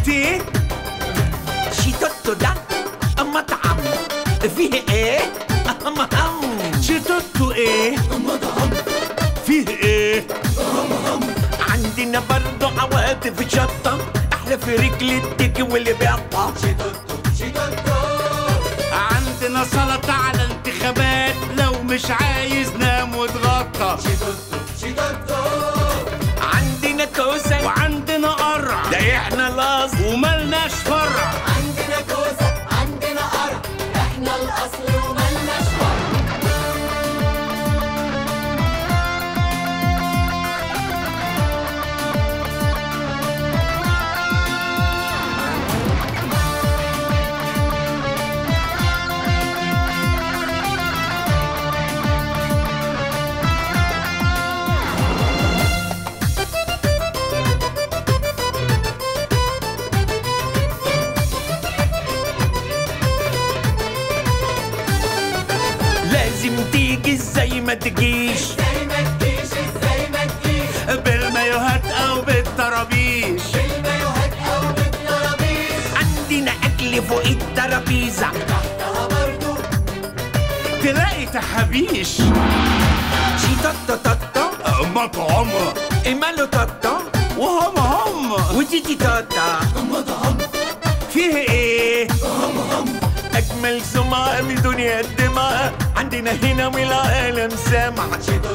شفتي شيتوتو ده مطعم فيه ايه مهم شيتوتو ايه فيه ايه عندنا برضو عواطف شطة احلى في رجل التيك واللي بيقطع عندنا سلطة على انتخابات لو مش عايز نام واتغطى عندنا كوسة وعندنا قرع ده احنا الاصل وملناش فرع عندنا كوسة عندنا قرع احنا الأصل وملناش فرع لازم تيجي زي ما تجيش زي ما تجيش ازاي ما تجيش بالمايوهات او بالطرابيش بالمايوهات أو بالطرابيش عندنا اكل فوق الترابيزة تحتها برضو تلاقي تحابيش شيتوتو توتو مطعم ماله توتو وهم هم وتيتي توتا فيه ايه اجمل سمعة بدنيا الدماء عندنا هنا والعالم سامع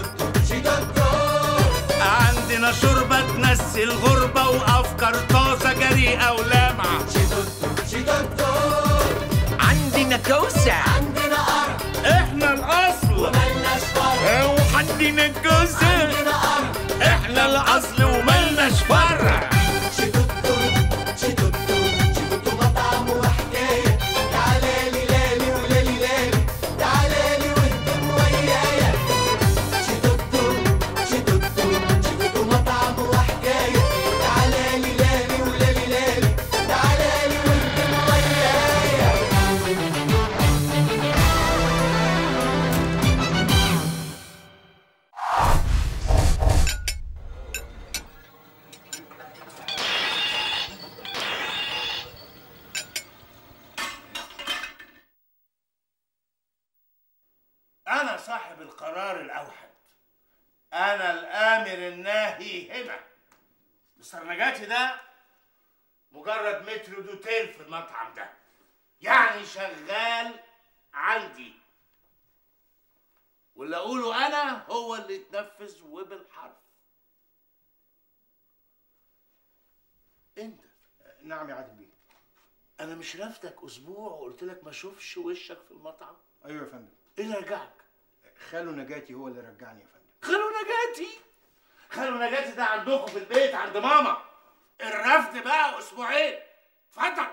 عندنا شوربة تنسي الغربة وأفكار طازة جريئة ولامعة عندنا كوسة عندنا قرع إحنا الأصل ملناش فرع وعندنا كوسة عندنا قرع احنا الاصل وملناش فرع شيتوتو شيتوتو شيتوتو مطعم وحكاية تعالى لي لالي ولالي لالي تعالى لي واهتم ويايا شيتوتو شيتوتو شيتوتو مطعم وحكاية تعالى لي لالي ولالي لالي تعالى لي واهتم ويايا أنا صاحب القرار الأوحد أنا الآمر الناهي هنا مستر نجاتي ده مجرد متر دوتيل في المطعم ده يعني شغال عندي واللي أقوله أنا هو اللي يتنفذ وبالحرف أنت نعم يا عادل بيه أنا مش رافدك أسبوع وقلت لك ما أشوفش وشك في المطعم ايوه يا فندم إيه اللي رجعك؟ خاله نجاتي هو اللي رجعني يا فندم خالو نجاتي خالو نجاتي ده عندكم في البيت عند ماما الرفض بقى اسبوعين اتفضل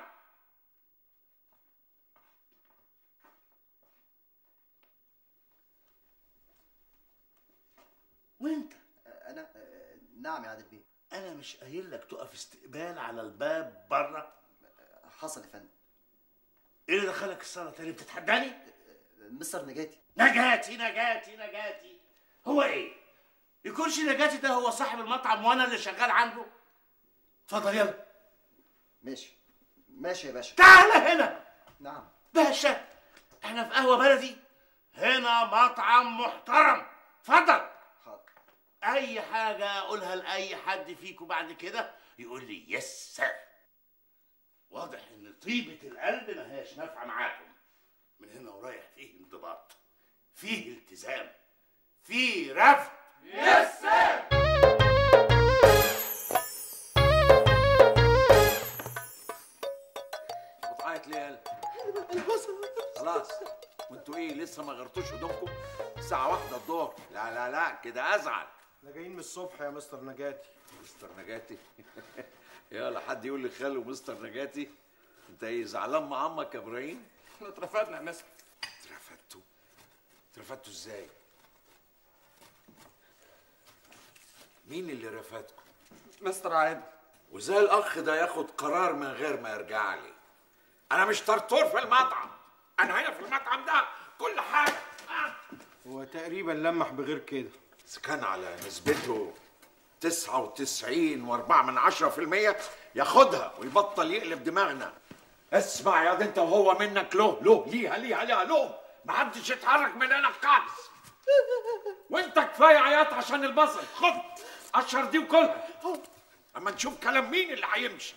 وانت انا نعم يا عادل بيه انا مش قايل لك تقف استقبال على الباب بره حصل يا فندم ايه اللي دخلك الصاله تاني بتتحداني مستر نجاتي نجاتي نجاتي نجاتي هو ايه يكونش نجاتي ده هو صاحب المطعم وانا اللي شغال عنده اتفضل يلا ماشي ماشي يا باشا تعال هنا نعم باشا احنا في قهوه بلدي هنا مطعم محترم اتفضل حاضر اي حاجه اقولها لاي حد فيكم بعد كده يقول لي يس سير واضح ان طيبه القلب ما هياش نافعه معاكم من هنا ورايح فيه انضباط فيه التزام فيه رفض يس سير بتعيط ليه يالا؟ خلاص وانتوا ايه لسه ما غيرتوش هدومكم؟ الساعة واحدة الظهر لا لا لا كده ازعل احنا جايين من الصبح يا مستر نجاتي مستر نجاتي يلا حد يقول لي خاله مستر نجاتي انت ايه زعلان مع عمك يا ابراهيم؟ احنا اترفدنا يا مستر اترفدتوا اترفدتوا ازاي؟ مين اللي رفدكم؟ مستر عادل وازاي الاخ ده ياخد قرار من غير ما يرجع لي؟ انا مش طرطور في المطعم انا هنا في المطعم ده كل حاجه آه. هو تقريبا لمح بغير كده اذا كان على نسبته 99 واربعة من عشرة في المية ياخدها ويبطل يقلب دماغنا اسمع يا دي انت وهو منك له له ليها ليها ليها له محدش يتحرك من هنا خالص وانت كفايه عياط عشان البصل خد قشر دي وكلها اما نشوف كلام مين اللي هيمشي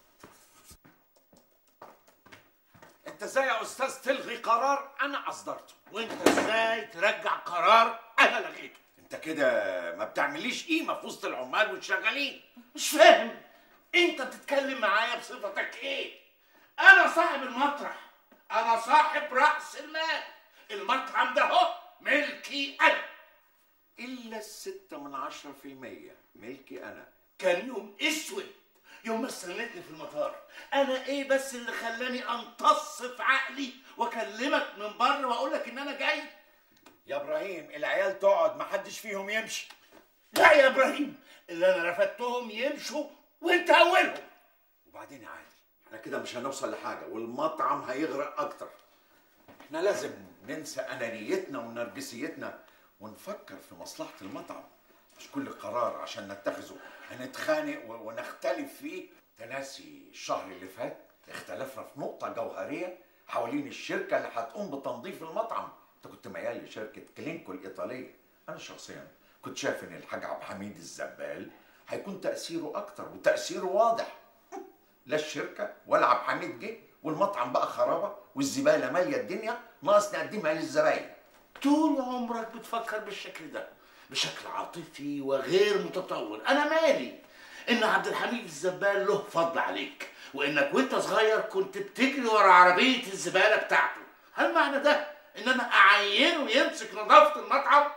انت ازاي يا استاذ تلغي قرار انا اصدرته وانت ازاي ترجع قرار انا لغيته انت كده ما بتعمليش قيمه في وسط العمال والشغالين مش فاهم انت بتتكلم معايا بصفتك ايه انا صاحب المطرح انا صاحب راس المال المطعم ده اهو ملكي انا الا الستة من عشرة في المية ملكي انا كان يوم اسود يوم ما استنيتني في المطار انا ايه بس اللي خلاني امتص في عقلي واكلمك من بره واقول لك ان انا جاي يا ابراهيم العيال تقعد ما حدش فيهم يمشي لا يا ابراهيم اللي انا رفضتهم يمشوا وانت اولهم وبعدين يا عادل احنا كده مش هنوصل لحاجه والمطعم هيغرق اكتر احنا لازم ننسى انانيتنا ونرجسيتنا ونفكر في مصلحه المطعم مش كل قرار عشان نتخذه هنتخانق و- ونختلف فيه تناسي الشهر اللي فات اختلفنا في نقطه جوهريه حوالين الشركه اللي هتقوم بتنظيف المطعم انت كنت ميال لشركه كلينكو الايطاليه انا شخصيا كنت شايف ان الحاج عبد الحميد الزبال هيكون تاثيره اكتر وتاثيره واضح لا الشركه ولا عبد الحميد جه والمطعم بقى خرابه والزباله ماليه الدنيا ناقص نقدمها للزباين طول عمرك بتفكر بالشكل ده بشكل عاطفي وغير متطور انا مالي ان عبد الحميد الزبال له فضل عليك وانك وانت صغير كنت بتجري ورا عربيه الزباله بتاعته هل معنى ده ان انا اعينه يمسك نظافه المطعم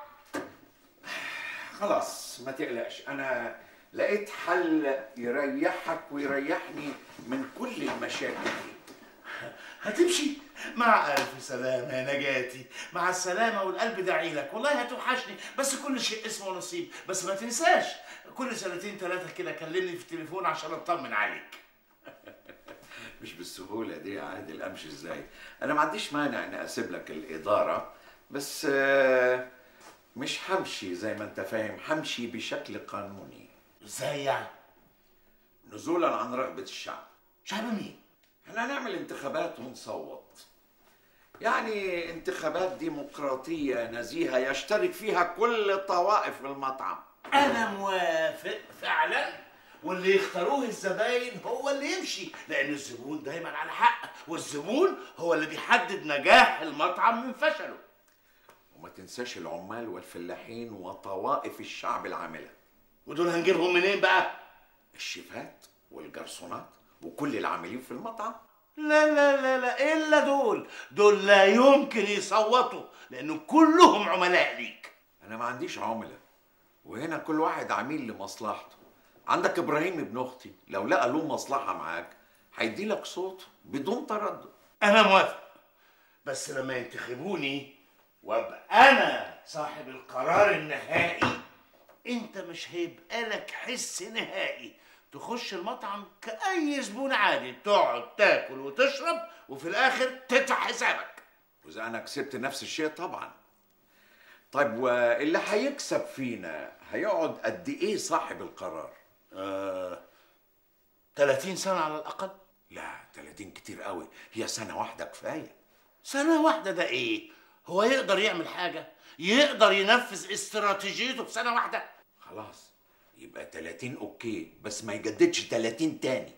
خلاص ما تقلقش انا لقيت حل يريحك ويريحني من كل المشاكل دي هتمشي مع ألف سلامة يا نجاتي مع السلامة والقلب داعي لك والله هتوحشني بس كل شيء اسمه نصيب بس ما تنساش كل سنتين ثلاثة كده كلمني في التليفون عشان اطمن عليك مش بالسهوله دي يا عادل امشي ازاي انا ما عنديش مانع اني اسيب لك الاداره بس آه، مش همشي زي ما انت فاهم همشي بشكل قانوني ازاي يعني؟ نزولا عن رغبه الشعب شعب مين؟ احنا هنعمل انتخابات ونصوت يعني انتخابات ديمقراطية نزيهة يشترك فيها كل طوائف المطعم أنا موافق فعلا واللي يختاروه الزباين هو اللي يمشي لأن الزبون دايما على حق والزبون هو اللي بيحدد نجاح المطعم من فشله وما تنساش العمال والفلاحين وطوائف الشعب العاملة ودول هنجيبهم منين بقى؟ الشيفات والجرسونات وكل العاملين في المطعم لا لا لا لا إلا دول دول لا يمكن يصوتوا لأنه كلهم عملاء ليك أنا ما عنديش عملاء وهنا كل واحد عميل لمصلحته عندك إبراهيم ابن أختي لو لقى له مصلحة معاك هيدي لك صوته بدون تردد أنا موافق بس لما ينتخبوني وابقى أنا صاحب القرار النهائي أنت مش هيبقى لك حس نهائي تخش المطعم كأي زبون عادي تقعد تاكل وتشرب وفي الآخر تدفع حسابك وإذا أنا كسبت نفس الشيء طبعا طيب واللي هيكسب فينا هيقعد قد إيه صاحب القرار؟ آه 30 سنة على الأقل لا 30 كتير قوي هي سنة واحدة كفاية سنة واحدة ده إيه؟ هو يقدر يعمل حاجة؟ يقدر ينفذ استراتيجيته في سنة واحدة؟ خلاص يبقى 30 أوكي بس ما يجددش 30 تاني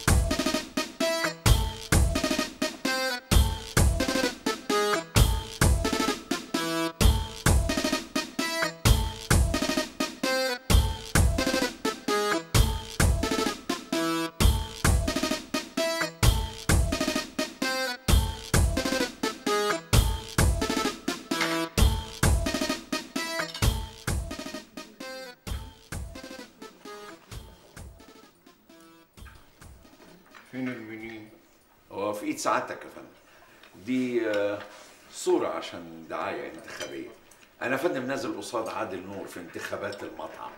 فين المنيو؟ هو في ايد سعادتك يا فندم دي آه، صورة عشان دعاية انتخابية أنا يا فندم نازل قصاد عادل نور في انتخابات المطعم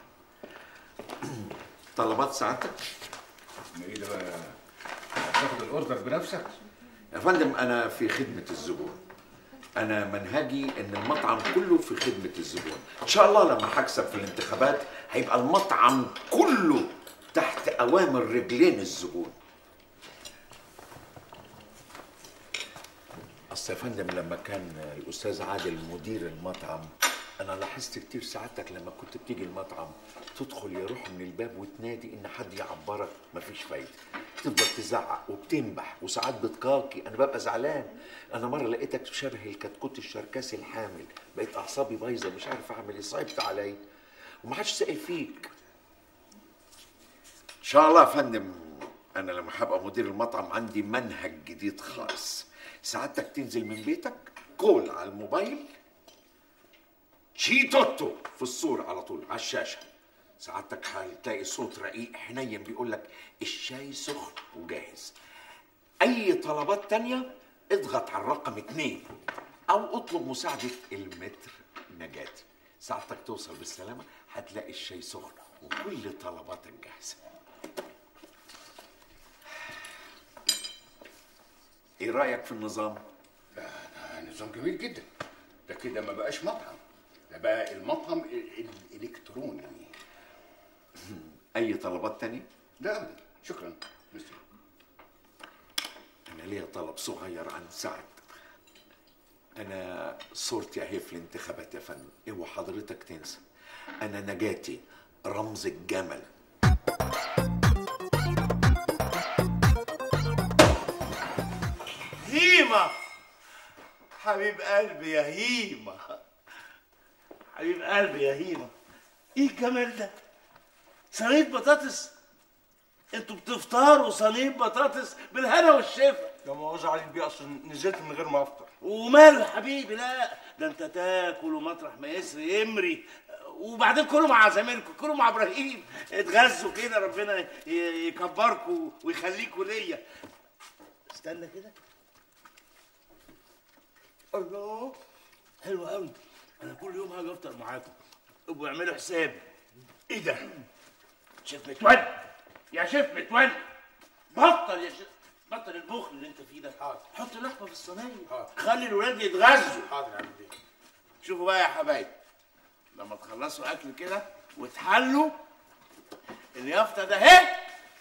طلبات سعادتك ايه ده بقى هتاخد الاوردر بنفسك يا فندم أنا في خدمة الزبون انا منهجي ان المطعم كله في خدمه الزبون ان شاء الله لما هكسب في الانتخابات هيبقى المطعم كله تحت اوامر رجلين الزبون اصل يا فندم لما كان الاستاذ عادل مدير المطعم انا لاحظت كتير سعادتك لما كنت بتيجي المطعم تدخل يروح من الباب وتنادي ان حد يعبرك مفيش فايده تفضل تزعق وبتنبح وساعات بتكاكي انا ببقى زعلان انا مره لقيتك شبه الكتكوت الشركسي الحامل بقيت اعصابي بايظه مش عارف اعمل ايه صعبت عليا ومحدش سائل فيك ان شاء الله يا فندم انا لما هبقى مدير المطعم عندي منهج جديد خالص سعادتك تنزل من بيتك كول على الموبايل شي توتو في الصورة على طول على الشاشة سعادتك هتلاقي صوت رقيق حنين بيقول لك الشاي سخن وجاهز أي طلبات تانية اضغط على الرقم اتنين أو اطلب مساعدة المتر نجاتي ساعتك توصل بالسلامة هتلاقي الشاي سخن وكل طلباتك جاهزة ايه رأيك في النظام؟ ده ده نظام جميل جدا ده كده ما بقاش مطعم ده بقى المطعم ال- الالكتروني أي طلبات تانية؟ لا ابدا شكرا مستر أنا ليا طلب صغير عن سعد أنا صورتي أهي في الانتخابات يا فندم اوعى حضرتك تنسى أنا نجاتي رمز الجمل هيمة حبيب قلبي يا هيمة حبيب قلبي يا هيمة ايه الجمال ده صينية بطاطس انتوا بتفطروا صينية بطاطس بالهنا والشفا لا مؤاخذة علي البيه اصل نزلت من غير ما افطر وماله يا حبيبي لا ده انت تاكل ومطرح ما يسري يمري وبعدين كلوا مع زميلكم كلوا مع ابراهيم اتغذوا كده ربنا ي- يكبركم ويخليكوا ليا استنى كده الله حلو قوي انا كل يوم هاجي افطر معاكم ابقوا اعملوا حسابي ايه ده شيف متولي يا شيف متولي بطل يا شيف بطل البخل اللي انت فيه ده حاضر. حط لحمه في الصينيه حاضر. خلي الولاد يتغذوا حاضر يا عم البيه شوفوا بقى يا حبايبي لما تخلصوا اكل كده وتحلوا اليافطه ده اهي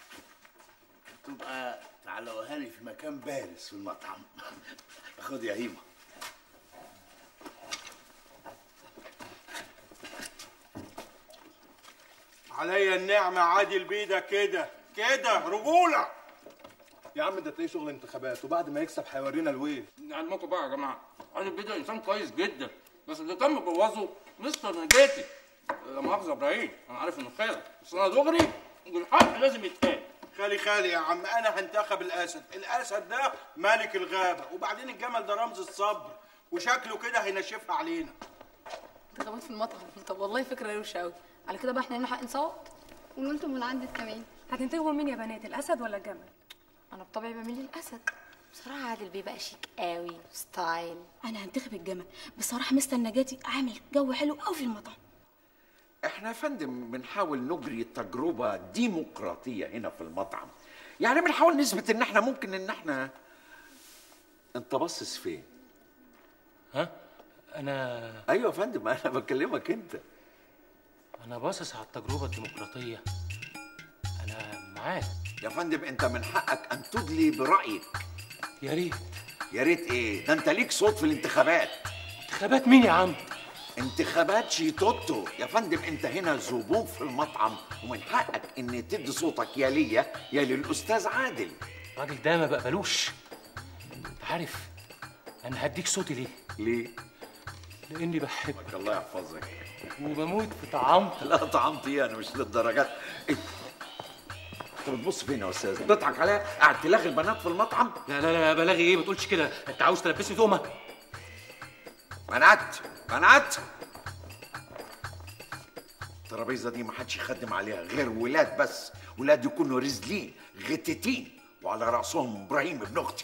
تبقى تعلقوها لي في مكان بارز في المطعم خد يا هيمه عليا النعمة عادل بيه ده كده كده رجولة يا عم ده تلاقيه شغل انتخابات وبعد ما يكسب هيورينا الويل علمكم بقى يا جماعه عادل بيه ده انسان كويس جدا بس اللي تم بوظه مستر نجاتي لا مؤاخذه ابراهيم انا عارف انه خيرك بس انا دغري والحق لازم يتقال خالي خالي يا عم انا هنتخب الاسد الاسد ده ملك الغابة وبعدين الجمل ده رمز الصبر وشكله كده هينشفها علينا انتخابات في المطعم طب والله فكره روشه قوي على كده بقى احنا لنا حق نصوت وانتم من عندك كمان هتنتخبوا مين يا بنات الاسد ولا الجمل انا بطبعي بميل للاسد بصراحة عادل بيبقى شيك قوي ستايل انا هنتخب الجمل بصراحه مستر نجاتي عامل جو حلو قوي في المطعم احنا يا فندم بنحاول نجري تجربة ديمقراطية هنا في المطعم يعني بنحاول نثبت ان احنا ممكن ان احنا انت باصص فين؟ ها انا ايوه يا فندم انا بكلمك انت انا باصص على التجربه الديمقراطيه انا معاك يا فندم انت من حقك ان تدلي برأيك يا ريت يا ريت ايه ده انت ليك صوت في الانتخابات انتخابات مين يا عم انتخابات شيتوتو يا فندم انت هنا زبون في المطعم ومن حقك ان تدي صوتك يا ليا يا للاستاذ عادل الراجل ده ما بقبلوش انت عارف انا هديك صوتي ليه ليه لاني بحبك الله يحفظك وبموت في طعامتك لا طعمت ايه انا مش للدرجات إيه؟ انت بتبص فين يا استاذ بتضحك عليا قاعد تلاغي البنات في المطعم لا لا لا بلاغي ايه ما تقولش كده انت عاوز تلبسني تهمه منعت منعت الترابيزه دي ما حدش يخدم عليها غير ولاد بس ولاد يكونوا رزلين غتتين وعلى راسهم ابراهيم ابن اختي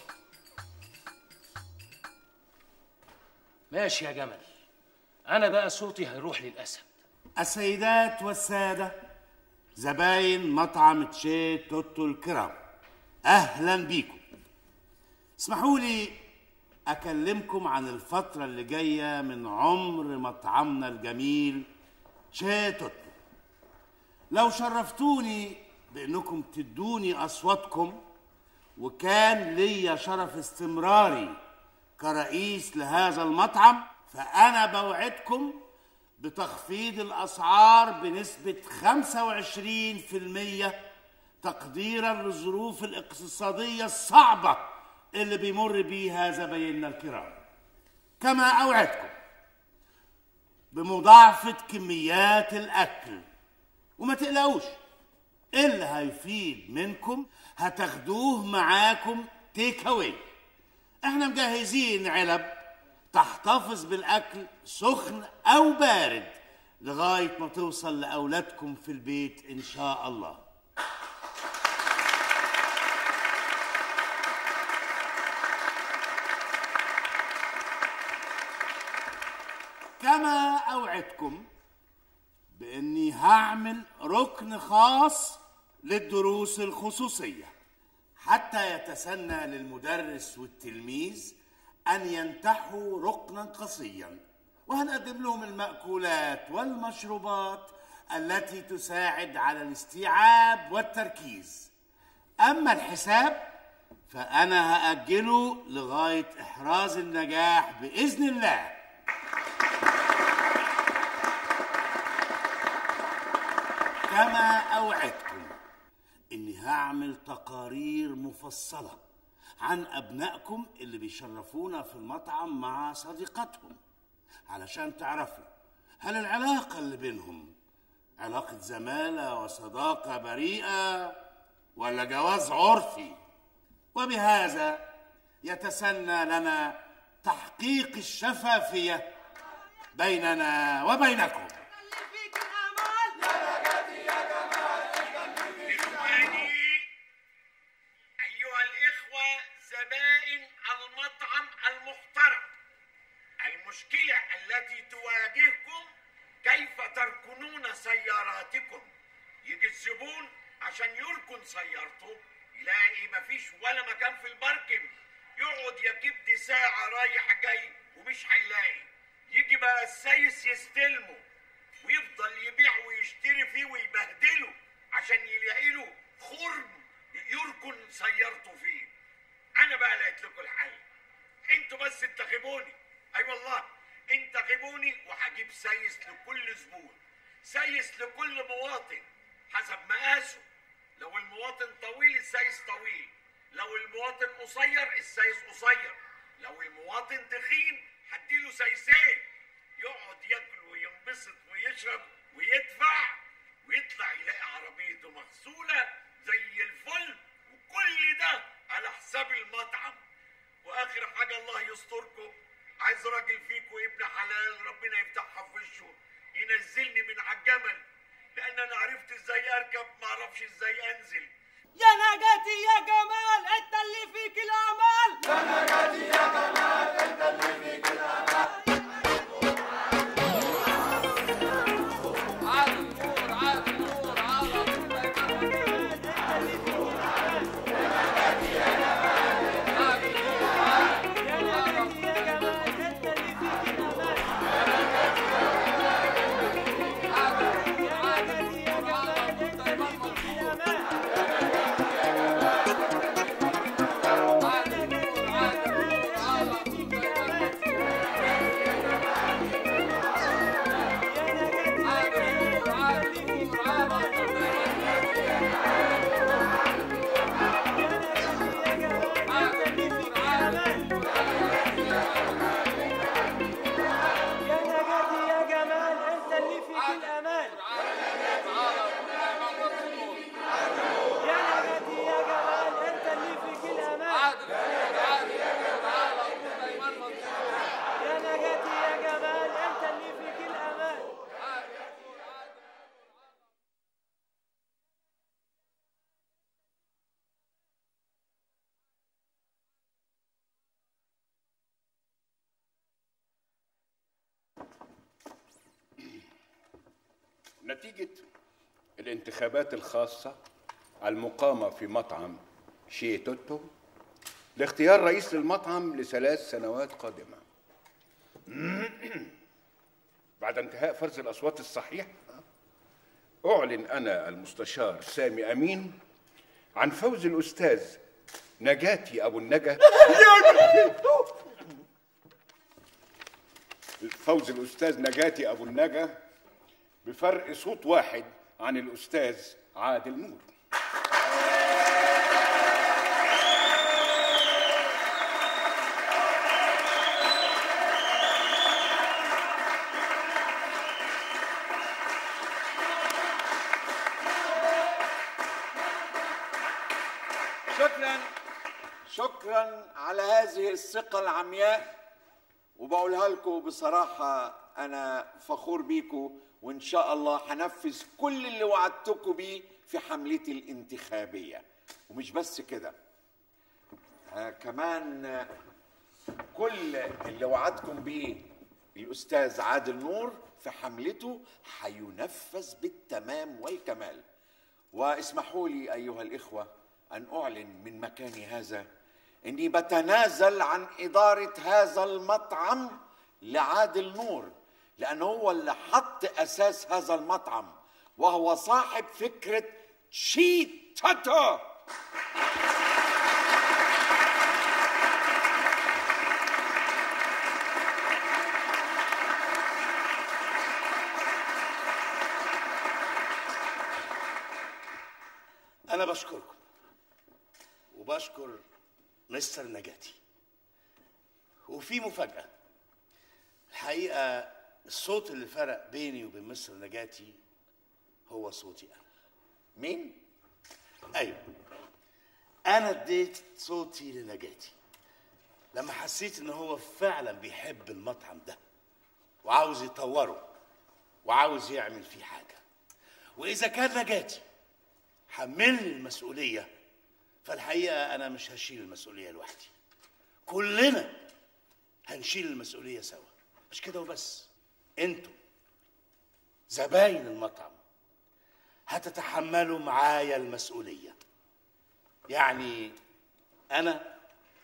ماشي يا جمل انا بقى صوتي هيروح للاسد السيدات والسادة زباين مطعم تشي توتو الكرام أهلا بيكم اسمحوا لي اكلمكم عن الفتره اللي جايه من عمر مطعمنا الجميل شاتوت لو شرفتوني بانكم تدوني اصواتكم وكان ليا شرف استمراري كرئيس لهذا المطعم فانا بوعدكم بتخفيض الاسعار بنسبه 25% تقديرا للظروف الاقتصاديه الصعبه اللي بيمر بيها زبايننا الكرام كما اوعدكم بمضاعفه كميات الاكل وما تقلقوش اللي هيفيد منكم هتاخدوه معاكم تيك اواي احنا مجهزين علب تحتفظ بالاكل سخن او بارد لغايه ما توصل لاولادكم في البيت ان شاء الله كما اوعدكم باني هعمل ركن خاص للدروس الخصوصيه حتى يتسنى للمدرس والتلميذ ان ينتحوا ركنا قصيا وهنقدم لهم الماكولات والمشروبات التي تساعد على الاستيعاب والتركيز اما الحساب فانا هاجله لغايه احراز النجاح باذن الله كما اوعدكم اني هعمل تقارير مفصله عن ابنائكم اللي بيشرفونا في المطعم مع صديقاتهم علشان تعرفوا هل العلاقه اللي بينهم علاقه زماله وصداقه بريئه ولا جواز عرفي وبهذا يتسنى لنا تحقيق الشفافيه بيننا وبينكم أيها الإخوة زبائن المطعم المحترم المشكلة التي تواجهكم كيف تركنون سياراتكم يجي الزبون عشان يركن سيارته يلاقي مفيش ولا مكان في الباركنج يقعد يكب ساعة رايح جاي ومش هيلاقي يجي بقى السايس يستلمه ويفضل يبيع ويشتري فيه ويبهدله عشان يلاقي له خرم يركن سيارته فيه انا بقى لقيت لكم الحل انتوا بس انتخبوني اي أيوة والله انتخبوني وهجيب سايس لكل زبون سايس لكل مواطن حسب مقاسه لو المواطن طويل السايس طويل لو المواطن قصير السايس قصير لو المواطن تخين هديله سايسين يقعد ياكل وينبسط ويشرب ويدفع ويطلع يلاقي عربيته مغسوله زي الفل وكل ده على حساب المطعم واخر حاجه الله يستركم عايز راجل فيكم ابن حلال ربنا يفتحها في وشه ينزلني من على الجمل لان انا عرفت ازاي اركب ما اعرفش ازاي انزل يا نجاتي يا جمال انت اللي فيك الامل يا نجاتي يا جمال انت اللي فيك الامل يا نجاتي يا جمال انت اللي فيك الامان يا نجاتي يا جمال انت اللي فيك الامان يا نجاتي يا جمال انت اللي فيك الامان نتيجة الانتخابات الخاصة المقامة في مطعم شي توتو لاختيار رئيس للمطعم لثلاث سنوات قادمة بعد انتهاء فرز الأصوات الصحيح أعلن أنا المستشار سامي أمين عن فوز الأستاذ نجاتي أبو النجا فوز الأستاذ نجاتي أبو النجا بفرق صوت واحد عن الأستاذ عادل نور شكرا شكرا على هذه الثقة العمياء وبقولها لكم بصراحة أنا فخور بيكم وإن شاء الله هنفذ كل اللي وعدتكم بيه في حملتي الانتخابية ومش بس كده آه كمان آه، كل اللي وعدكم بيه الأستاذ عادل نور في حملته هينفذ بالتمام والكمال واسمحوا لي أيها الإخوة أن أعلن من مكاني هذا إني بتنازل عن إدارة هذا المطعم لعادل نور لأن هو اللي حط أساس هذا المطعم وهو صاحب فكرة شيتاتا أنا بشكركم وبشكر مستر نجاتي وفي مفاجأة الحقيقة الصوت اللي فرق بيني وبين مستر نجاتي هو صوتي أنا مين؟ أيوه أنا اديت صوتي لنجاتي لما حسيت إن هو فعلا بيحب المطعم ده وعاوز يطوره وعاوز يعمل فيه حاجة وإذا كان نجاتي حملني المسؤولية فالحقيقة أنا مش هشيل المسؤولية لوحدي كلنا هنشيل المسؤولية سوا مش كده وبس انتوا زباين المطعم هتتحملوا معايا المسؤولية يعني أنا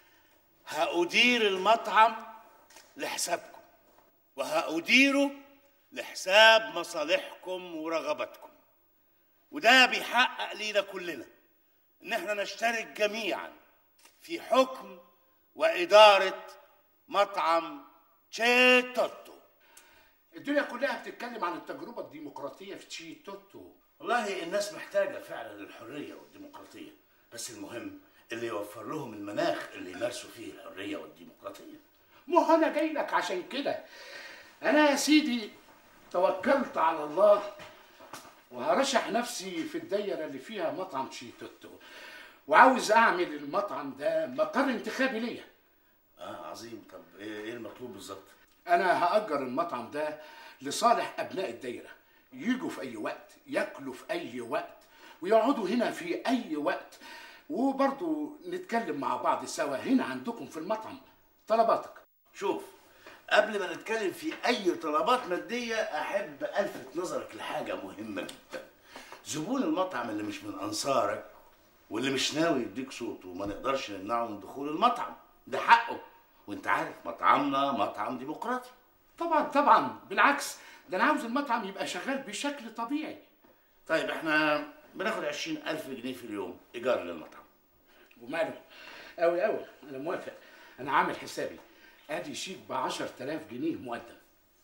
هأدير المطعم لحسابكم وهأديره لحساب مصالحكم ورغباتكم وده بيحقق لينا كلنا ان احنا نشترك جميعا في حكم وإدارة مطعم تشيتوتو الدنيا كلها بتتكلم عن التجربة الديمقراطية في تشي توتو والله الناس محتاجة فعلا للحرية والديمقراطية بس المهم اللي يوفر لهم المناخ اللي يمارسوا فيه الحرية والديمقراطية ما هو انا جاي لك عشان كده انا يا سيدي توكلت على الله وهرشح نفسي في الدايره اللي فيها مطعم تشيتوتو وعاوز اعمل المطعم ده مقر انتخابي ليا اه عظيم طب ايه إيه المطلوب بالظبط انا هاجر المطعم ده لصالح ابناء الدايره يجوا في اي وقت ياكلوا في اي وقت ويقعدوا هنا في اي وقت وبرضه نتكلم مع بعض سوا هنا عندكم في المطعم طلباتك شوف قبل ما نتكلم في اي طلبات ماديه احب الفت نظرك لحاجه مهمه جدا زبون المطعم اللي مش من انصارك واللي مش ناوي يديك صوته وما نقدرش نمنعه من دخول المطعم ده حقه وانت عارف مطعمنا مطعم ديمقراطي طبعا طبعا بالعكس ده انا عاوز المطعم يبقى شغال بشكل طبيعي طيب احنا بناخد عشرين ألف جنيه في اليوم إيجار للمطعم وماله قوي قوي انا موافق انا عامل حسابي ادي شيك ب 10000 جنيه مقدم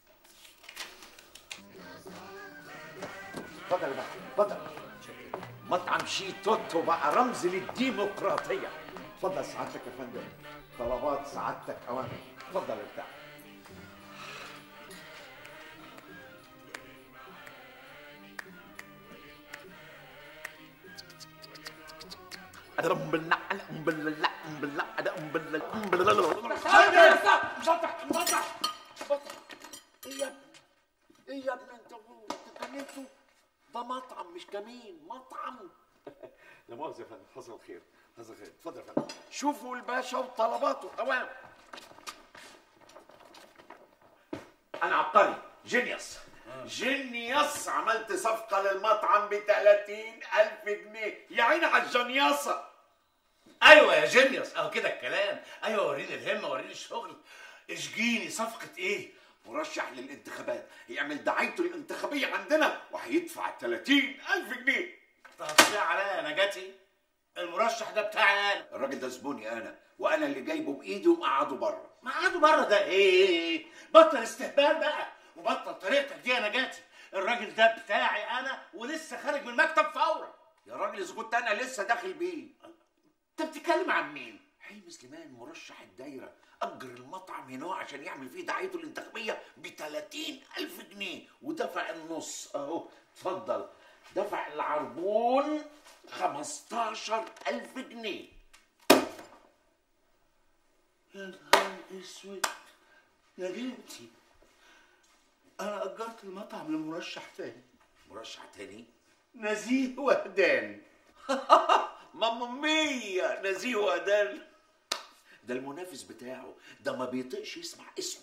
اتفضل بقى اتفضل مطعم شي توتو بقى رمز للديمقراطية اتفضل سعادتك يا فندم طلبات سعادتك أوامر اتفضل ارتاح أنا رمبلع أنا أمبلع أمبلع أنا أمبلع أمبلع مفتح مفتح ايه يا ابني ايه يا ابني انت اتجننتوا ده مطعم مش كمين مطعم لا مؤاخذة يا فندم حصل خير حصل خير اتفضل يا فندم شوفوا الباشا وطلباته اوام انا عبقري جينيوس جينيوس عملت صفقة للمطعم ب 30000 جنيه يا عيني على الجنياصة ايوه يا جينيوس اهو كده الكلام ايوه وريني الهمه وريني الشغل اشجيني صفقه ايه مرشح للانتخابات يعمل دعايته الانتخابيه عندنا وهيدفع 30000 جنيه تقطيع عليا يا نجاتي المرشح ده بتاعي انا الراجل ده زبوني انا وانا اللي جايبه بايدي ومقعده بره ما قعدوا بره ده ايه بطل استهبال بقى وبطل طريقتك دي يا نجاتي الراجل ده بتاعي انا ولسه خارج من المكتب فورا يا راجل اذا كنت انا لسه داخل بيه انت بتتكلم عن مين حلمي سليمان مرشح الدايره اجر المطعم هنا عشان يعمل فيه دعايته الانتخابيه ب 30000 جنيه ودفع النص اهو اتفضل دفع العربون 15000 جنيه يا نهار اسود يا جبتي انا اجرت المطعم لمرشح تاني مرشح تاني نزيه وهدان ماما مية نزيه وأدان ده المنافس بتاعه ده ما بيطقش يسمع اسمه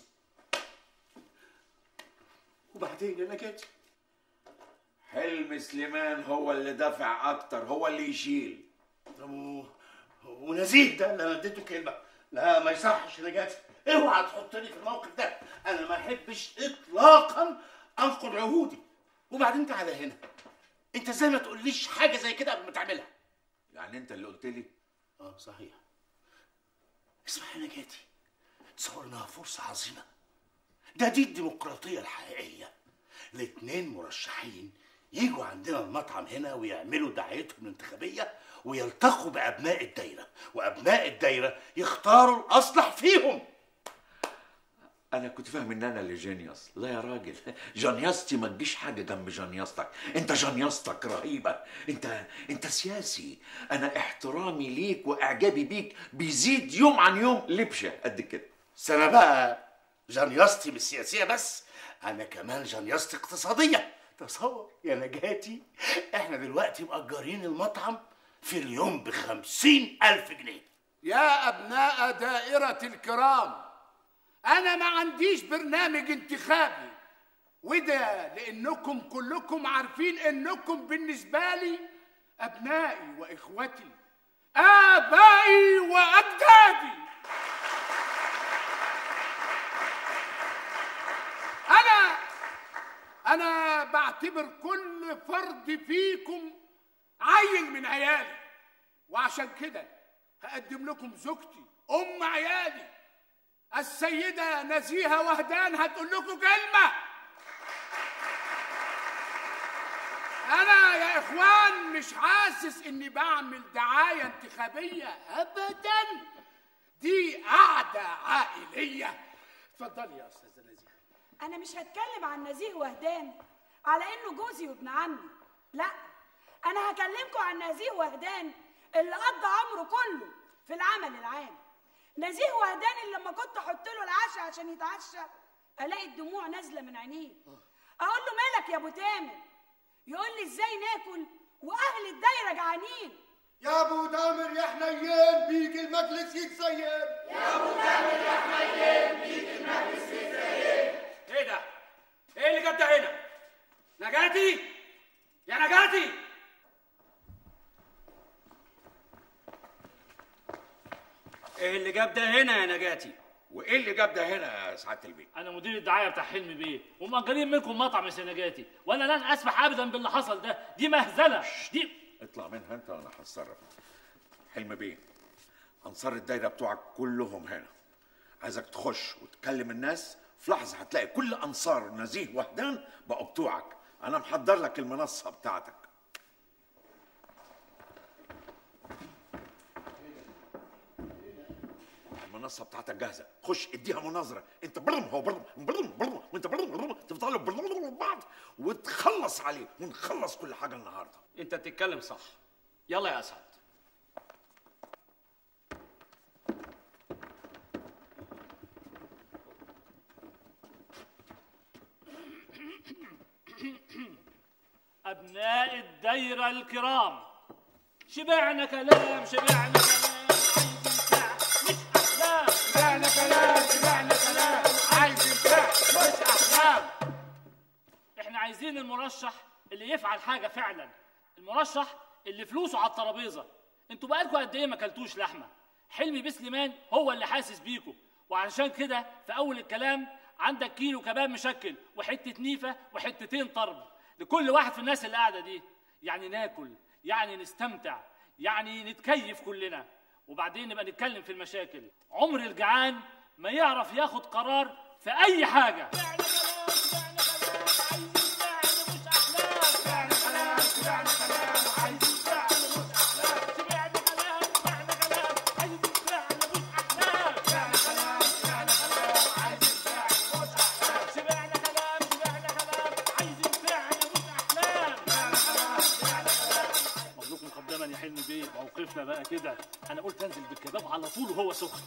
وبعدين يا نجاتي حلمي سليمان هو اللي دفع اكتر هو اللي يشيل طب و- ونزيه ده اللي انا اديته كلمه لا ما يصحش يا نجاتي اوعى تحطني في الموقف ده انا ما احبش اطلاقا انقض عهودي وبعدين تعالى هنا انت ازاي ما تقوليش حاجه زي كده قبل ما تعملها يعني انت اللي قلت لي اه صحيح اسمع يا نجاتي تصور انها فرصه عظيمه ده دي الديمقراطيه الحقيقيه الاتنين مرشحين يجوا عندنا المطعم هنا ويعملوا دعايتهم الانتخابيه ويلتقوا بابناء الدايره وابناء الدايره يختاروا الاصلح فيهم انا كنت فاهم ان انا اللي جينيوس لا يا راجل جنياستي ما تجيش حاجه جنب جنياستك انت جنياستك رهيبه انت انت سياسي انا احترامي ليك واعجابي بيك بيزيد يوم عن يوم لبشه قد كده سنة بقى جنياستي مش سياسية بس أنا كمان جنياستي اقتصادية تصور يا نجاتي احنا دلوقتي مأجرين المطعم في اليوم بخمسين ألف جنيه يا أبناء دائرة الكرام أنا ما عنديش برنامج انتخابي وده لأنكم كلكم عارفين إنكم بالنسبة لي أبنائي وإخوتي آبائي وأجدادي أنا أنا بعتبر كل فرد فيكم عيل من عيالي وعشان كده هقدم لكم زوجتي أم عيالي السيدة نزيهة وهدان هتقول لكم كلمة أنا يا إخوان مش حاسس إني بعمل دعاية انتخابية أبدا دي قعدة عائلية اتفضلي يا أستاذة نزيهة انا مش هتكلم عن نزيه وهدان على انه جوزي وابن عمي لا انا هكلمكم عن نزيه وهدان اللي قضى عمره كله في العمل العام نزيه وهدان اللي لما كنت احط له العشاء عشان يتعشى الاقي الدموع نازله من عينيه اقول له مالك يا ابو تامر يقول لي ازاي ناكل واهل الدايره جعانين يا ابو تامر يا حنين بيك المجلس يتسير يا ابو تامر يا حنين بيك المجلس يتسير ايه ده؟ ايه اللي جاب ده هنا؟ نجاتي؟ يا نجاتي؟ ايه اللي جاب ده هنا يا نجاتي؟ وايه اللي جاب ده هنا يا سعاده البيت انا مدير الدعايه بتاع حلمي بيه ومأجرين منكم مطعم سنجاتي وانا لن اسمح ابدا باللي حصل ده دي مهزله دي اطلع منها انت وانا هتصرف حلم بيه انصار الدايره بتوعك كلهم هنا عايزك تخش وتكلم الناس في لحظه هتلاقي كل انصار نزيه وهدان بقوا بتوعك انا محضر لك المنصه بتاعتك المنصه بتاعتك جاهزه خش اديها مناظره انت برم هو برم برم برم وانت برم برم تفضلوا برم بعض وتخلص عليه ونخلص كل حاجه النهارده انت بتتكلم صح يلا يا اسعد ابناء الدايره الكرام شبعنا كلام شبعنا كلام عايزين ساعه مش احلام شبعنا كلام شبعنا كلام عايزين ساعه مش احلام احنا عايزين المرشح اللي يفعل حاجه فعلا المرشح اللي فلوسه على الترابيزه انتوا بقالكوا قد ايه ما اكلتوش لحمه حلمي بسليمان هو اللي حاسس بيكوا وعشان كده في اول الكلام عندك كيلو كباب مشكل وحته نيفه وحتتين طرب لكل واحد في الناس اللي قاعده دي يعني ناكل يعني نستمتع يعني نتكيف كلنا وبعدين نبقى نتكلم في المشاكل عمر الجعان ما يعرف ياخد قرار في اي حاجه مبروك مقدما يا حلمي بيه موقفنا بقى كده انا قلت انزل بالكباب على طول وهو سخن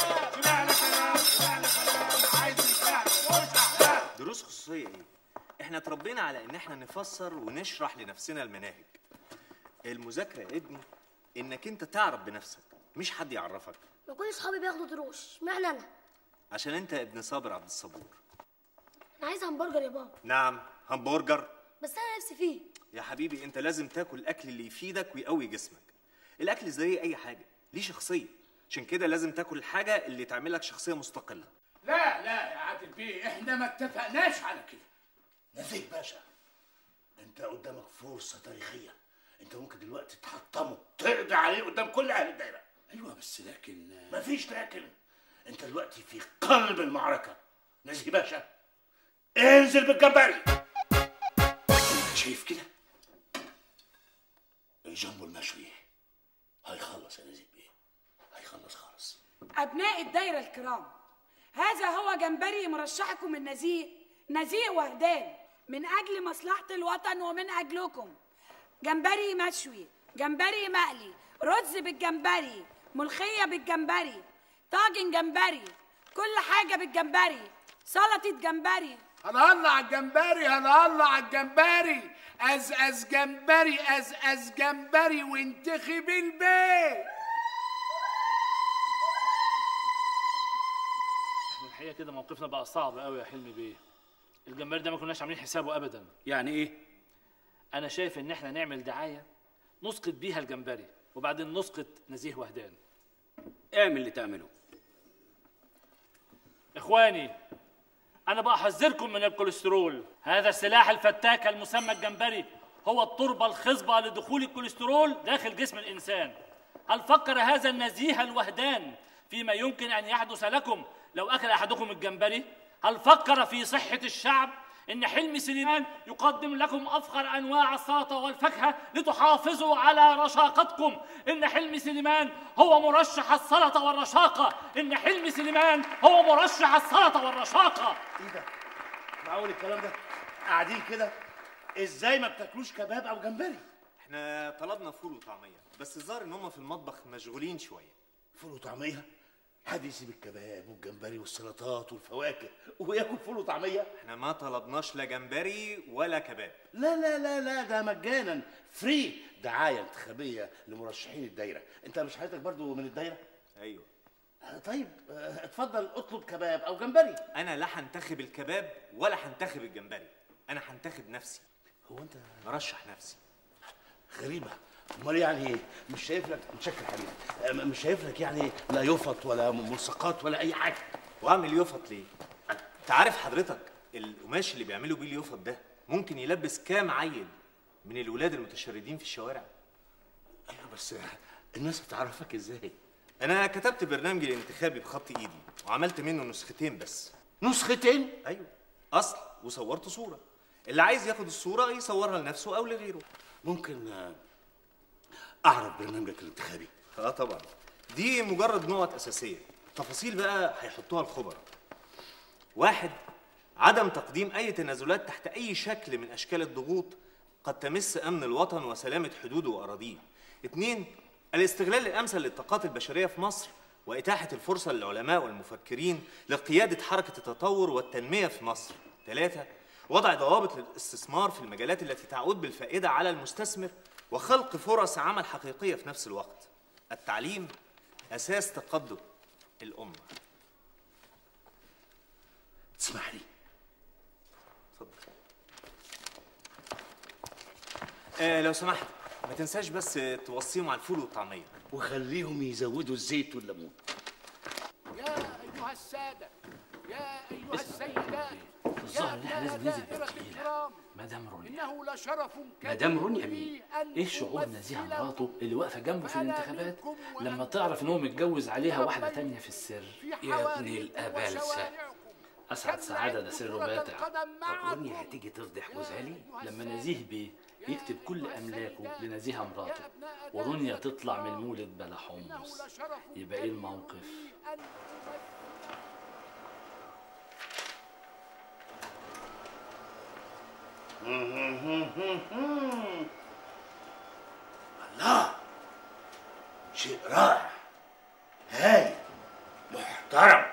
دروس خصوصية ايه؟ احنا اتربينا على ان احنا نفسر ونشرح لنفسنا المناهج المذاكرة يا ابني انك انت تعرف بنفسك مش حد يعرفك ما كل اصحابي بياخدوا دروس اشمعنى انا عشان انت ابن صابر عبد الصبور انا عايز همبرجر يا بابا نعم همبرجر بس انا نفسي فيه يا حبيبي انت لازم تاكل الاكل اللي يفيدك ويقوي جسمك الاكل زي اي حاجة ليه شخصية عشان كده لازم تاكل الحاجة اللي تعملك شخصية مستقلة لا لا يا عادل بيه احنا ما اتفقناش على كده نزيه باشا انت قدامك فرصه تاريخيه انت ممكن دلوقتي تحطمه تقضي عليه قدام كل اهل الدايره ايوه بس لكن مفيش لكن انت دلوقتي في قلب المعركه نزيه باشا انزل بالجمبري شايف كده الجنب المشوي هيخلص يا نزيه بيه هيخلص خالص أبناء الدايرة الكرام هذا هو جمبري مرشحكم النزيه نزيه وهدان من أجل مصلحة الوطن ومن أجلكم جمبري مشوي جمبري مقلي رز بالجمبري ملوخية بالجمبري طاجن جمبري كل حاجة بالجمبري سلطة جمبري هنقلع على الجمبري هنقلع على الجمبري از از جمبري از از جمبري وانتخب البيت احنا الحقيقه كده موقفنا بقى صعب قوي يا حلمي بيه الجمبري ده ما كناش عاملين حسابه ابدا يعني ايه انا شايف ان احنا نعمل دعايه نسقط بيها الجمبري وبعدين نسقط نزيه وهدان اعمل اللي تعمله اخواني انا بحذركم من الكوليسترول هذا السلاح الفتاك المسمى الجمبري هو التربه الخصبه لدخول الكوليسترول داخل جسم الانسان هل فكر هذا النزيه الوهدان فيما يمكن ان يحدث لكم لو اكل احدكم الجمبري هل فكر في صحه الشعب ان حلمي سليمان يقدم لكم افخر انواع السلطه والفاكهه لتحافظوا على رشاقتكم ان حلمي سليمان هو مرشح السلطه والرشاقه ان حلمي سليمان هو مرشح السلطه والرشاقه ايه ده معقول الكلام ده قاعدين كده ازاي ما بتاكلوش كباب او جمبري احنا طلبنا فول وطعمية بس الظاهر ان هم في المطبخ مشغولين شوية فول وطعميه حد يسيب الكباب والجمبري والسلطات والفواكه وياكل فول وطعميه احنا ما طلبناش لا جمبري ولا كباب لا لا لا لا ده مجانا فري دعايه انتخابيه لمرشحين الدايره انت مش حضرتك برضو من الدايره ايوه آه، طيب آه، اتفضل اطلب كباب او جمبري انا لا هنتخب الكباب ولا هنتخب الجمبري انا هنتخب نفسي هو انت مرشح نفسي غريبه امال يعني ايه مش شايف لك متشكر حبيبي آه، مش شايف لك يعني لا يفط ولا ملصقات ولا اي حاجه واعمل يفط ليه انت عارف حضرتك القماش اللي بيعملوا بيه اليفط ده ممكن يلبس كام عيل من الولاد المتشردين في الشوارع ايوه بس الناس هتعرفك ازاي انا كتبت برنامجي الانتخابي بخط ايدي وعملت منه نسختين بس نسختين ايوه اصل وصورت صوره اللي عايز ياخد الصوره يصورها لنفسه او لغيره ممكن آه، اعرف برنامجك الانتخابي اه طبعا دي مجرد نقط اساسيه تفاصيل بقى هيحطوها الخبراء واحد عدم تقديم اي تنازلات تحت اي شكل من اشكال الضغوط قد تمس امن الوطن وسلامه حدوده واراضيه اثنين الاستغلال الامثل للطاقات البشريه في مصر واتاحه الفرصه للعلماء والمفكرين لقياده حركه التطور والتنميه في مصر ثلاثه وضع ضوابط للاستثمار في المجالات التي تعود بالفائده على المستثمر وخلق فرص عمل حقيقيه في نفس الوقت التعليم اساس تقدم الامه تسمح لي آه لو سمحت ما تنساش بس توصيهم على الفول والطعميه وخليهم يزودوا الزيت والليمون يا ايها الساده يا ايها السيدات الظاهر ان احنا لازم ننزل دائرة بالتقيلة الكرام مدام رونيا انه لشرف مدام رونيا مين؟ ايه شعور نزيهة مراته اللي واقفة جنبه في الانتخابات لما تعرف ان هو متجوز عليها واحدة تانية في السر؟ يا ابن الأبلسة اسعد سعادة ده سر باتع طب رونيا هتيجي تفضح جوزها لي؟ لما نزيه بيه يكتب كل املاكه لنزيهة مراته ورونيا تطلع من المولد بلا حمص يبقى ايه الموقف؟ الله شيء رائع هاي محترم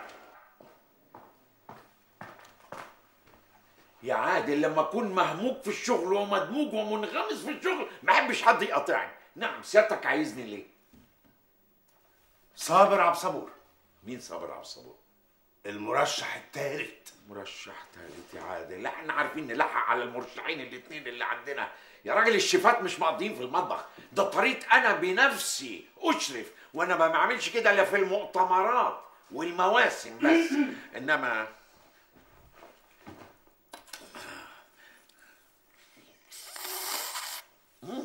يا عادل لما اكون مهموك في الشغل ومدموج ومنغمس في الشغل ما احبش حد يقاطعني نعم سيادتك عايزني ليه صابر عبد صبور مين صابر عبد الصبور المرشح الثالث مرشح ثالث يا عادل لا احنا عارفين نلحق على المرشحين الاثنين اللي عندنا يا راجل الشيفات مش مقضيين في المطبخ ده طريق انا بنفسي اشرف وانا ما بعملش كده الا في المؤتمرات والمواسم بس انما مم.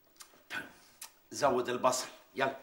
زود البصل يلا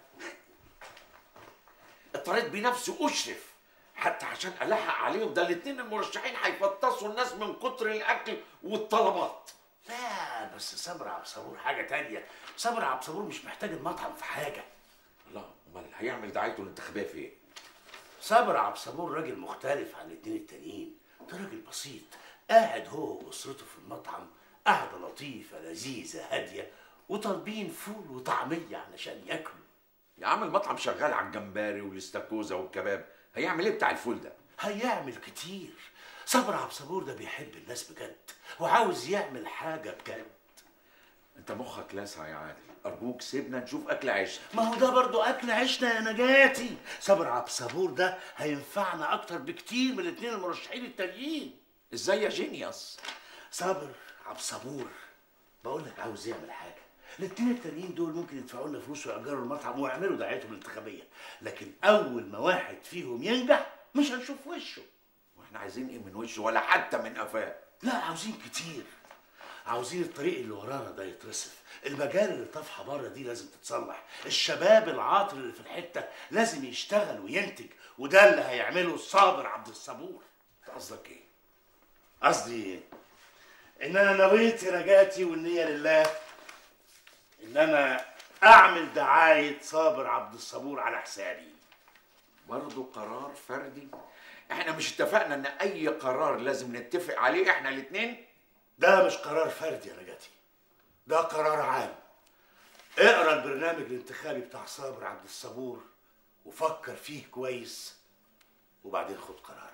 اضطريت بنفسي اشرف حتى عشان الحق عليهم ده الاتنين المرشحين هيفطسوا الناس من كتر الاكل والطلبات لا بس صبر عبد صبور حاجه تانية صبر عبد صبور مش محتاج المطعم في حاجه الله امال هيعمل دعايته الانتخابيه في ايه صبر عبد صبور راجل مختلف عن الاتنين التانيين ده راجل بسيط قاعد هو واسرته في المطعم قعده لطيفه لذيذه هاديه وطالبين فول وطعميه علشان ياكلوا يا عم المطعم شغال على الجمبري والاستاكوزا والكباب هيعمل ايه بتاع الفول ده هيعمل كتير صبر عبد صبور ده بيحب الناس بجد وعاوز يعمل حاجه بجد انت مخك لاسع يا عادل ارجوك سيبنا نشوف اكل عيشنا ما هو ده برضو اكل عيشنا يا نجاتي صبر عبد صبور ده هينفعنا اكتر بكتير من الاتنين المرشحين التانيين ازاي يا جينيوس صابر عبد صبور بقول لك عاوز يعمل حاجه الاتنين التانيين دول ممكن يدفعوا لنا فلوس ويأجروا المطعم ويعملوا دعايتهم الانتخابيه لكن اول ما واحد فيهم ينجح مش هنشوف وشه واحنا عايزين ايه من وشه ولا حتى من قفاه لا عاوزين كتير عاوزين الطريق اللي ورانا ده يترصف المجال اللي طافحه بره دي لازم تتصلح الشباب العاطل اللي في الحته لازم يشتغل وينتج وده اللي هيعمله صابر عبد الصبور قصدك ايه قصدي ان انا نويت رجاتي والنيه لله ان انا اعمل دعايه صابر عبد الصبور على حسابي برضه قرار فردي احنا مش اتفقنا ان اي قرار لازم نتفق عليه احنا الاتنين ده مش قرار فردي يا رجاتي ده قرار عام اقرا البرنامج الانتخابي بتاع صابر عبد الصبور وفكر فيه كويس وبعدين خد قرارك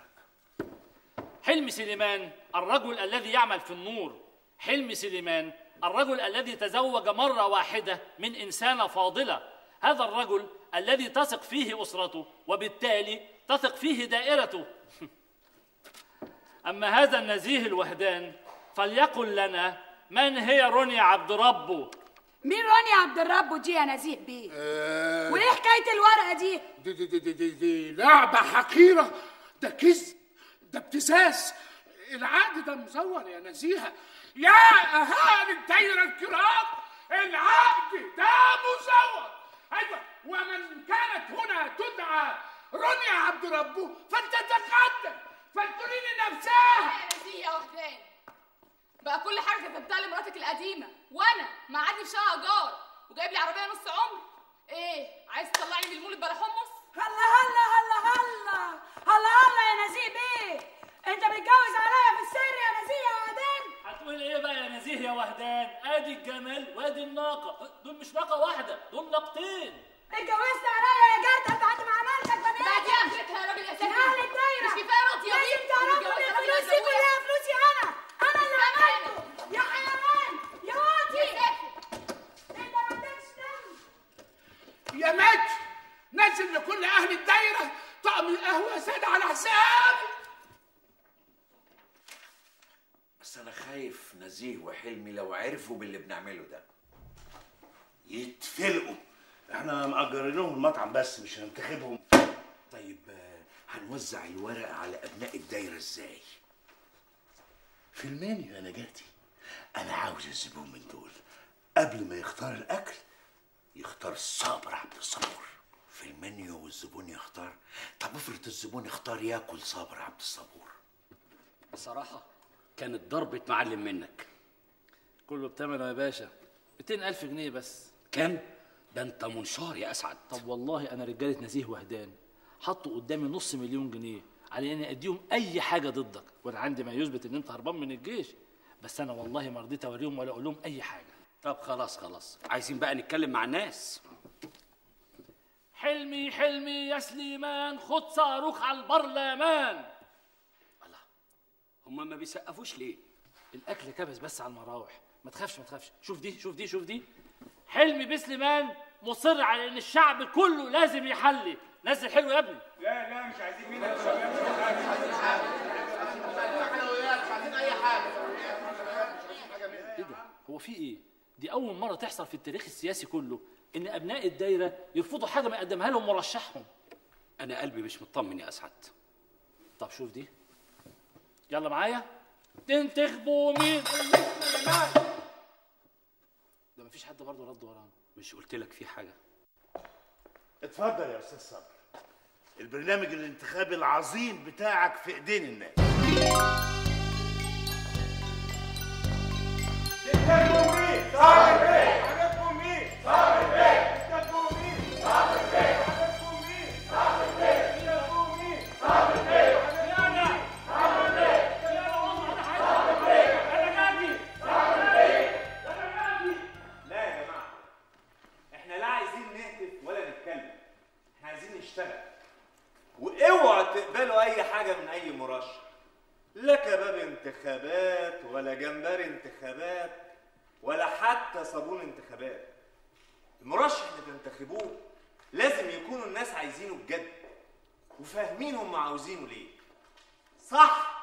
حلمي سليمان الرجل الذي يعمل في النور حلمي سليمان الرجل الذي تزوج مرة واحدة من إنسانة فاضلة هذا الرجل الذي تثق فيه أسرته وبالتالي تثق فيه دائرته أما هذا النزيه الوهدان فليقل لنا من هي رونيا عبد ربه مين رانيا عبد الرب دي يا نزيه بيه وايه حكايه الورقه دي دي دي دي دي, دي, دي لعبة حقيرة ده كذب ده ابتزاز العقد ده مزور يا نزيهة يا أهالي الدايرة الكرام العقد ده مزور أيوة ومن كانت هنا تدعى رانيا عبد ربه فلتتقدم فلتريني نفسها نزيه يا وهدان بقى كل حاجه كتبتها لمراتك القديمه وانا معادي في شقه جار وجايب لي عربيه نص عمر ايه عايز تطلعني من المولد بلا حمص هلا هلا هلا هلا هلا هلا يا نزيه بيه انت متجوز عليا في السر يا نزيه يا وهدان هتقول ايه بقى يا نزيه يا وهدان ادي الجمل وادي الناقه دول مش ناقه واحده دول ناقتين اتجوزت عليا يا جدع بعد ما عملتك بني بقى دي آدم. اخرتها يا راجل يا من سيدي اهل الدايره مش كفايه راضيه لازم بيه تعرفوا ان والجواز الفلوس دي راجل كلها فلوسي انا انا اللي عملته يا حيوان يا واطي انت ما عندكش دم يا مات نزل لكل أهل الدايرة طقم القهوة زاد على حسابي بس انا خايف نزيه وحلمي لو عرفوا باللي بنعمله ده يتفلقوا احنا مأجرين لهم المطعم بس مش هننتخبهم طيب آه، هنوزع الورق على ابناء الدايره ازاي في المنيو يا نجاتي انا عاوز الزبون من دول قبل ما يختار الاكل يختار صابر عبد الصبور في المنيو والزبون يختار طب افرض الزبون اختار ياكل صابر عبد الصبور بصراحة كانت ضربة معلم منك كله بتمنه يا باشا 200 ألف جنيه بس كام؟ ده انت منشار يا اسعد طب والله انا رجاله نزيه وهدان حطوا قدامي نص مليون جنيه على اني اديهم اي حاجه ضدك وانا عندي ما يثبت ان انت هربان من الجيش بس انا والله ما رضيت اوريهم ولا اقول لهم اي حاجه طب خلاص خلاص عايزين بقى نتكلم مع الناس حلمي حلمي يا سليمان خد صاروخ على البرلمان هما ما بيسقفوش ليه الاكل كبس بس على المراوح ما تخافش ما تخافش شوف دي شوف دي شوف دي حلمي بسليمان مصر على ان الشعب كله لازم يحلي نزل حلو يا ابني لا لا مش عايزين منك ايه ده هو في ايه دي اول مره تحصل في التاريخ السياسي كله ان ابناء الدايره يرفضوا حاجه ما يقدمها لهم مرشحهم انا قلبي مش مطمن يا اسعد طب شوف دي يلا معايا تنتخبوا مين ده مفيش حد برضه رد ورانا مش قلت لك في حاجه اتفضل يا استاذ صبري البرنامج الانتخابي العظيم بتاعك في ايدين الناس تنتخبوا مين؟ صابر بيه عجبكم مين؟ صابر بيه تنتخبوا مين؟ صابر بيه عجبكم مين؟ صابر بيه تنتخبوا مين؟ صابر بيه عجبكم مين؟ صابر بيه صابر بيه انا جاي صابر بيه انا جاي لا يا جماعه احنا لا عايزين نهتف ولا نتكلم احنا عايزين نشتغل واوعوا تقبلوا اي حاجه من اي مرشح لا كباب انتخابات ولا جمبري انتخابات ولا حتى صابون انتخابات المرشح اللي تنتخبوه لازم يكونوا الناس عايزينه بجد وفاهمين هم عاوزينه ليه صح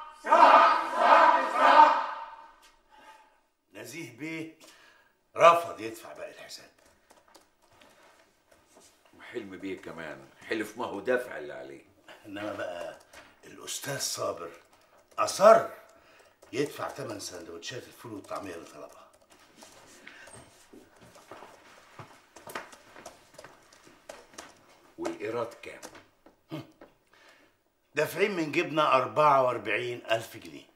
نزيه بيه رفض يدفع باقي الحساب وحلم بيه كمان حلف ما هو دافع اللي عليه انما بقى الاستاذ صابر اصر يدفع ثمن سندوتشات الفول والطعميه اللي طلبها والايراد كام دافعين من جيبنا 44 ألف جنيه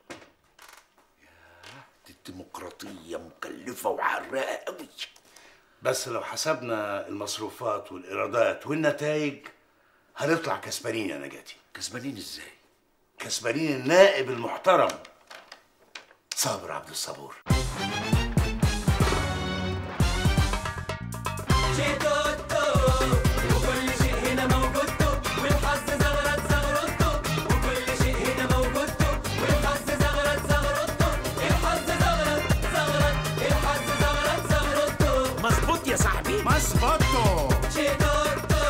دي الديمقراطيه مكلفه وحراقه قوي بس لو حسبنا المصروفات والإيرادات والنتائج هنطلع كسبانين يا نجاتي كسبانين ازاي؟ كسبانين النائب المحترم صابر عبد الصبور وكل شيء هنا موجود والحظ زغرت زغرته وكل شيء هنا موجود والحظ زغرت زغرته الحظ زغرت زغرت الحظ زغرت زغرته مظبوط يا صاحبي مظبوطه شيتوتو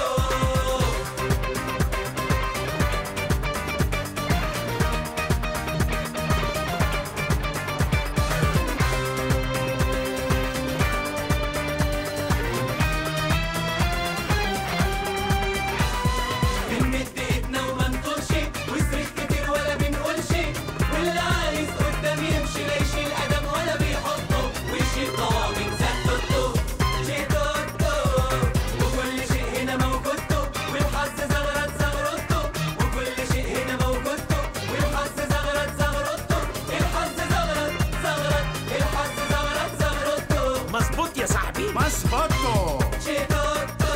بنمد ايدنا وما نطولش وصريخ كتير ولا بنقولش واللي عايز قدام يمشي لا يشيل قدم ولا بيحطه ويشيل طواجن زتوتو شيتوتو وكل شيء هنا موجود والحظ زغرت زغرته وكل شيء هنا موجود والحظ زغرت زغرته الحظ زغرت زغرت الحظ زغرت زغرته مظبوط يا صاحبي مظبوطه شيتوتو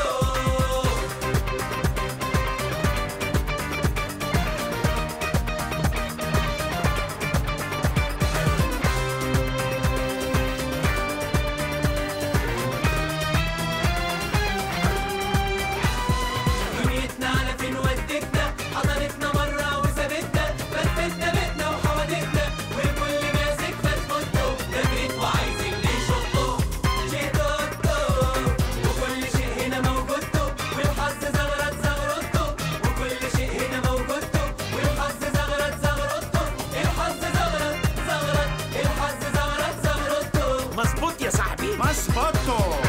دنيتنا على فين ودتنا حضرتنا مرة وسابتنا بثتنا بيتنا وحوادتنا والكل ماسك فتفوته ده بيت وعايز اللي يشطه شيتوتو وكل شيء هنا موجود والحظ زغرت زغرته وكل شيء هنا موجود والحظ زغرت زغرته الحظ زغرت زغرت الحظ زغرت زغرته مظبوط يا صاحبي مظبوطه